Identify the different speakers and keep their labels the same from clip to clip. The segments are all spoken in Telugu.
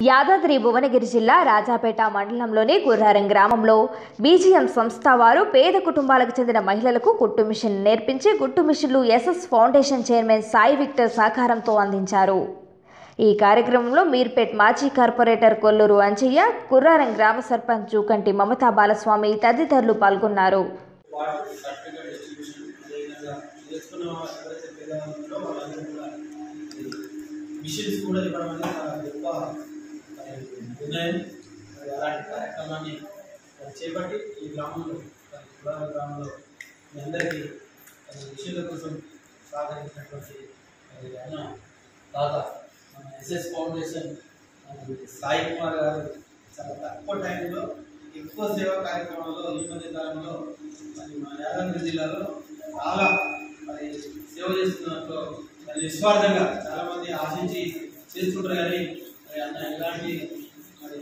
Speaker 1: యాదాద్రి భువనగిరి జిల్లా రాజాపేట మండలంలోని గుర్రారం గ్రామంలో బీజీఎం సంస్థ వారు పేద కుటుంబాలకు చెందిన మహిళలకు కుట్టు మిషన్ నేర్పించి కుట్టు మిషన్లు SS foundation chairman Sai Victor సహకారంతో అందించారు ఈ కార్యక్రమంలో మీర్పేట్ మాజీ కార్పొరేటర్ కొల్లూరు అంచయ్య కుర్రారం గ్రామ సర్పంచ్ జూకంటి మమతా బాలస్వామి తదితరులు పాల్గొన్నారు
Speaker 2: వాటర్ సర్టిఫికేట్ డిస్ట్రిబ్యూషన్ అదేవిధంగా నేర్చుకున్న వాళ్ళు ఎవరైతే పేదవాళ్ళు ఉన్నారో వాళ్ళందరూ కూడా ఈ మిషన్స్ కూడా ఇవ్వడం అనేది చాలా గొప్ప మరి, నిర్ణయం మరి అలాంటి కార్యక్రమాన్ని మరి చేపట్టి ఈ గ్రామంలో మరి కులాల గ్రామంలో మీ అందరికీ మరి మిషన్ల కోసం సహకరించినటువంటి మరి అన్న దాదా మన ఎస్ఎస్ ఫౌండేషన్ మరి సాయి కుమార్ గారు చాలా తక్కువ టైంలో ఎక్కువ సేవా కార్యక్రమాల్లో ఈ మధ్య కాలంలో మరి మా యాదాద్రి జిల్లాలో చాలా మరి సేవ చేస్తున్నట్లు మరి నిస్వార్థంగా చాలా మంది ఆశించి చేస్తుంటారు కానీ మరి అన్న ఎలాంటి మరి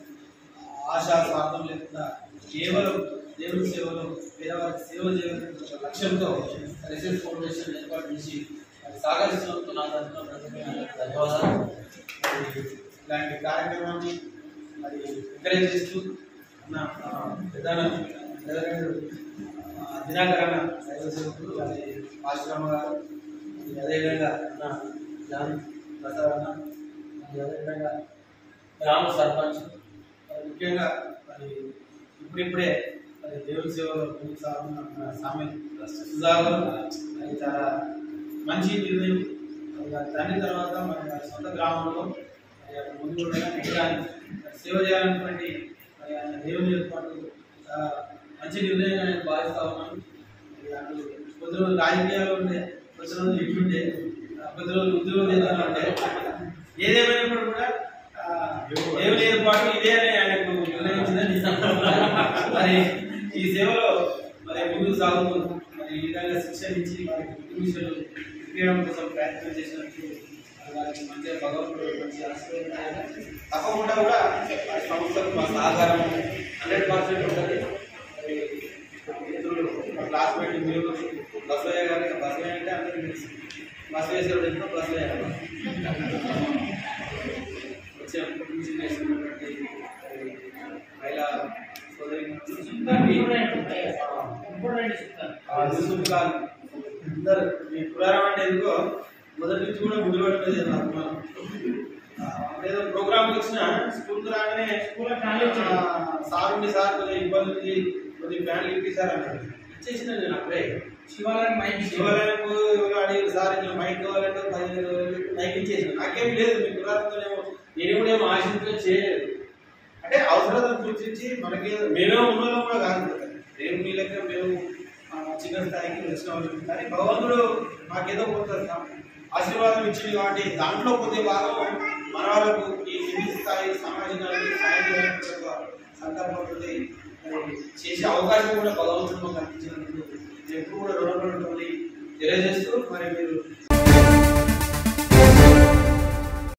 Speaker 2: ఆశ స్వార్థం లేకుండా కేవలం దేవుడి సేవలో పేదవారికి సేవ చేయాలనే ఒక లక్ష్యంతో ఎస్ఎస్ ఫౌండేషన్ ఏర్పాటు చేసి మరి సాగరిస్తున్నందుకు నా తరఫున ప్రత్యేకమైన ధన్యవాదాలు మరి ఇలాంటి కార్యక్రమాన్ని మరి ఎంకరేజ్ చేస్తూ నా ఆ, ప్రధాన ప్రధాన దినాకరణ దైవ సేవకులు అది ఆశ్రమ గారు మరి అదేవిధంగా నా జాన్ ప్రసాద్ అన్న మరి అదేవిధంగా గ్రామ సర్పంచ్ మరి ముఖ్యంగా మరి ఇప్పుడిప్పుడే మరి దేవుని సేవలో ముందుకు సాగుతున్న మన సామె సుధాకర్ మరి చాలా మంచి నిర్ణయం మరి వారి తండ్రి తర్వాత మరి వారి సొంత గ్రామంలో మరి అక్కడ ముందు కూడా నెగ్గడానికి మరి సేవ చేయాలన్నటువంటి మరి ఆయన దేవుని ఏర్పాటు చాలా మంచి నిర్ణయంగా నేను భావిస్తా ఉన్నాను మరి అటు కొద్ది రోజులు రాజకీయాలు ఉండే కొద్ది రోజులు ఇట్లుండే ఆ, కొద్ది రోజులు ఉద్యోగం చేద్దాం ఉండే ఏదేమైనప్పుడు కూడా ఆ, దేవుని ఏర్పాటు ఇదే అని ఆయనకు నిర్ణయించిందని మరి ఈ సేవలో మరి ముందుకు సాగుతూ మరి ఈ విధంగా శిక్షణ ఇచ్చి వారికి విషయాలు ఇప్పించడం కోసం ప్రయత్నం చేసినట్టు మరి వారికి మంచిగా భగవంతుడు మంచి ఆశీర్వాదం తప్పకుండా కూడా వారి సంస్థకు మా సహకారం హండ్రెడ్ పర్సెంట్ ఉంటుంది మరి మా మిత్రులు మా క్లాస్మేట్ మీరు బసవయ్య గారు బసవయ్య అంటే అందరికీ తెలుసు బసవేశ్వరుడు ఎంతో బసవయ్య గారు వచ్చే మిషన్ చేస్తున్నటువంటి మరి మహిళా సోదరి యూసుఫ్ ఖాన్ అందరు మీ పురాణం అంటే ఎందుకో మొదటి నుంచి కూడా గుడి పట్టలేదు నాకు మనం ఏదో ప్రోగ్రామ్ వచ్చిన స్కూల్కి రాగానే సార్ ఉండి సార్ కొద్దిగా ఇబ్బంది ఉంది కొద్దిగా ఫ్యాన్లు ఇప్పించారు అన్నాడు ఇచ్చేసిన నేను అప్పుడే
Speaker 3: శివాలయం మైక్
Speaker 2: శివాలయంకు ఎవరో అడిగారు సార్ ఇందులో మైక్ కావాలంటే పదిహేను వేలు పెట్టి మైక్ ఇచ్చేసిన నాకేం లేదు మీ పురాతనతోనేమో నేను కూడా ఏమో ఆశించడం చేయలేదు అంటే అవసరాలను గుర్తించి మనకి మేమే ఉన్నలో కూడా కాదు కదా. దేవుని మీ లెక్క మేము ఆ, చిన్న స్థాయికి వచ్చిన వాళ్ళం. కానీ భగవంతుడు మాకేదో కొంత ఆశీర్వాదం ఇచ్చింది కాబట్టి దాంట్లో కొద్ది భాగం మన వాళ్ళకు ఈ కింది స్థాయి సమాజానికి సాయం చేయాలని ఒక సంకల్పంతో మరి చేసే అవకాశం కూడా భగవంతుడు మాకు అందించినందుకు నేను ఎప్పుడు కూడా రుణపడి ఉంటుంది తెలియజేస్తూ మరి మీరు